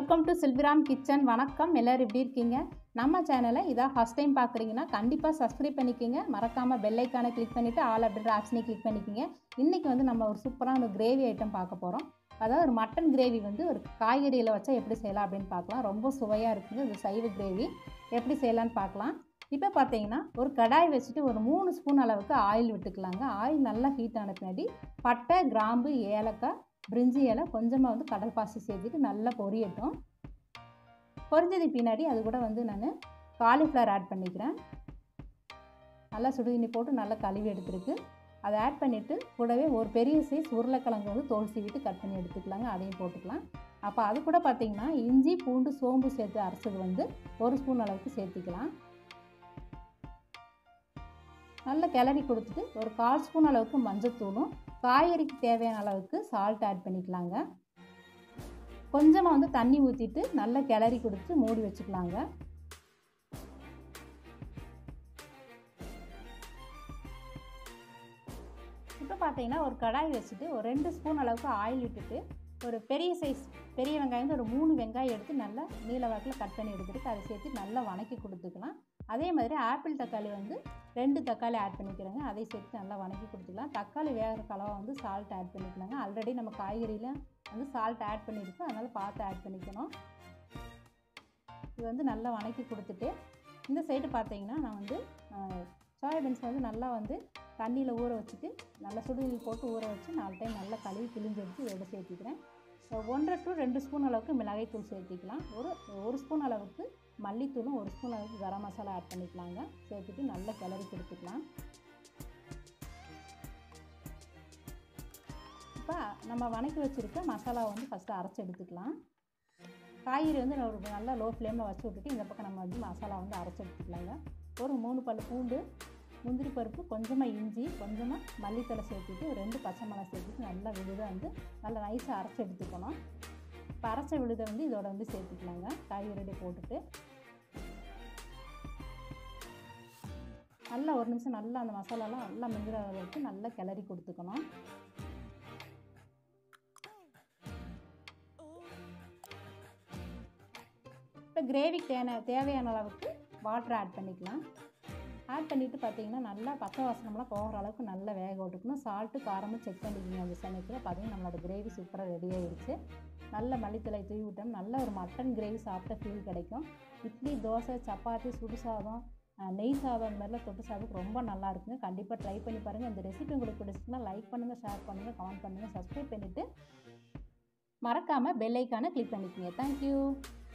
welcome to சில்விராம் kitchen வணக்கம் எல்லோரும் எப்படி இருக்கீங்க நம்ம சேனலை இதாக ஃபஸ்ட் டைம் பார்க்குறீங்கன்னா கண்டிப்பாக சப்ஸ்கிரைப் பண்ணிக்கோங்க மறக்காமல் பெல்லைக்கானை கிளிக் பண்ணிவிட்டு ஆல் அப்படின்ற ஆப்ஷனை கிளிக் பண்ணிக்கோங்க இன்றைக்கி வந்து நம்ம ஒரு சூப்பரான ஒரு கிரேவி ஐட்டம் பார்க்க போகிறோம் அதாவது ஒரு மட்டன் கிரேவி வந்து ஒரு காய்கறியில் வச்சா எப்படி செய்யலாம் அப்படின்னு பார்க்கலாம் ரொம்ப சுவையாக இருக்குங்க இது சைவ கிரேவி எப்படி செய்யலான்னு பார்க்கலாம் இப்போ பார்த்தீங்கன்னா ஒரு கடாய் வச்சுட்டு ஒரு மூணு ஸ்பூன் அளவுக்கு ஆயில் விட்டுக்கலாங்க ஆயில் நல்லா ஹீட் ஆன பின்னாடி பட்டை கிராம்பு ஏலக்காய் பிரிஞ்சி இலை கொஞ்சமாக வந்து கடல் பாசி சேர்த்துட்டு நல்லா பொரியட்டும் பொரிஞ்சது பின்னாடி அது கூட வந்து நான் காலிஃப்ளவர் ஆட் பண்ணிக்கிறேன் நல்லா சுடுதண்ணி போட்டு நல்லா கழுவி எடுத்துருக்கு அதை ஆட் பண்ணிவிட்டு கூடவே ஒரு பெரிய சைஸ் உருளைக்கிழங்கு வந்து தோல் சீவிட்டு கட் பண்ணி எடுத்துக்கலாங்க அதையும் போட்டுக்கலாம் அப்போ அது கூட பார்த்திங்கன்னா இஞ்சி பூண்டு சோம்பு சேர்த்து அரைச்சது வந்து ஒரு ஸ்பூன் அளவுக்கு சேர்த்துக்கலாம் நல்லா கிளறி கொடுத்துட்டு ஒரு கால் ஸ்பூன் அளவுக்கு மஞ்சத்தூளும் காய்கறிக்கு தேவையான அளவுக்கு சால்ட் ஆட் பண்ணிக்கலாங்க கொஞ்சமாக வந்து தண்ணி ஊற்றிட்டு நல்லா கிளறி கொடுத்து மூடி வச்சுக்கலாங்க இப்போ பார்த்தீங்கன்னா ஒரு கடாய் வச்சுட்டு ஒரு ரெண்டு ஸ்பூன் அளவுக்கு ஆயில் விட்டுட்டு ஒரு பெரிய சைஸ் பெரிய வெங்காயம் ஒரு மூணு வெங்காயம் எடுத்து நல்லா நீல வாக்கில் கட் பண்ணி எடுத்துட்டு அதை சேர்த்து நல்லா வணக்கி கொடுத்துக்கலாம் அதே மாதிரி ஆப்பிள் தக்காளி வந்து ரெண்டு தக்காளி ஆட் பண்ணிக்கிறேங்க அதை சேர்த்து நல்லா வணக்கி கொடுத்துக்கலாம் தக்காளி வேகிற கலவை வந்து சால்ட் ஆட் பண்ணிக்கலாங்க ஆல்ரெடி நம்ம காய்கறியில் வந்து சால்ட் ஆட் பண்ணியிருக்கோம் அதனால் பார்த்து ஆட் பண்ணிக்கணும் இது வந்து நல்லா வணக்கி கொடுத்துட்டு இந்த சைடு பார்த்தீங்கன்னா நான் வந்து சோயாபீன்ஸ் வந்து நல்லா வந்து தண்ணியில் ஊற வச்சுட்டு நல்லா சுடுநீர் போட்டு ஊற வச்சு நாலு டைம் நல்லா கழுவி பிழிஞ்சு எடுத்து இதோட சேர்த்திக்கிறேன் ஒன்றரை டு ரெண்டு ஸ்பூன் அளவுக்கு மிளகாய்த்தூள் சேர்த்திக்கலாம் ஒரு ஒரு ஸ்பூன் அளவுக்கு மல்லித்தூளும் ஒரு ஸ்பூன் அளவுக்கு கரம் மசாலா ஆட் பண்ணிக்கலாங்க சேர்த்துட்டு நல்லா கிளறி கொடுத்துக்கலாம் இப்போ நம்ம வணக்கி வச்சுருக்க மசாலா வந்து ஃபஸ்ட்டு அரைச்சி எடுத்துக்கலாம் காய்கறி வந்து ஒரு நல்லா லோ ஃப்ளேமில் வச்சு விட்டுட்டு இந்த பக்கம் நம்ம வந்து மசாலா வந்து அரைச்சி எடுத்துக்கலாங்க ஒரு மூணு பல் பூண்டு முந்திரி பருப்பு கொஞ்சமாக இஞ்சி கொஞ்சமாக மல்லித்தலை சேர்த்துட்டு ரெண்டு பச்சை மிளகா சேர்த்துட்டு நல்லா விழுதை வந்து நல்லா நைஸாக அரைச்சி எடுத்துக்கணும் இப்போ அரைச்ச விழுதை வந்து இதோட வந்து சேர்த்துக்கலாங்க காய்கறி போட்டுட்டு நல்லா ஒரு நிமிஷம் நல்லா அந்த மசாலாலாம் நல்லா மிங்கிற அளவுக்கு நல்லா கிளறி கொடுத்துக்கணும் இப்போ கிரேவிக்கு தேன தேவையான அளவுக்கு வாட்டர் ஆட் பண்ணிக்கலாம் ஆட் பண்ணிவிட்டு பார்த்தீங்கன்னா நல்லா பச்சை வாசனம்லாம் போகிற அளவுக்கு நல்லா வேக விட்டுக்கணும் சால்ட்டு காரமும் செக் பண்ணிக்கணும் அந்த சமயத்தில் பார்த்தீங்கன்னா நம்மளோட கிரேவி சூப்பராக ரெடி ஆகிடுச்சு நல்ல மல்லித்தலை தூவி விட்டோம் நல்ல ஒரு மட்டன் கிரேவி சாப்பிட்ட ஃபீல் கிடைக்கும் இட்லி தோசை சப்பாத்தி சுடு சாதம் நெய் சாதம் இந்த மாதிரிலாம் தொட்டு சாதத்துக்கு ரொம்ப நல்லா இருக்குங்க கண்டிப்பாக ட்ரை பண்ணி பாருங்கள் இந்த ரெசிபி உங்களுக்கு பிடிச்சிருந்தா லைக் பண்ணுங்கள் ஷேர் பண்ணுங்கள் கமெண்ட் பண்ணுங்கள் சப்ஸ்கிரைப் பண்ணிவிட்டு மறக்காமல் பெல் ஐக்கானை கிளிக் பண்ணிக்கோங்க தேங்க்யூ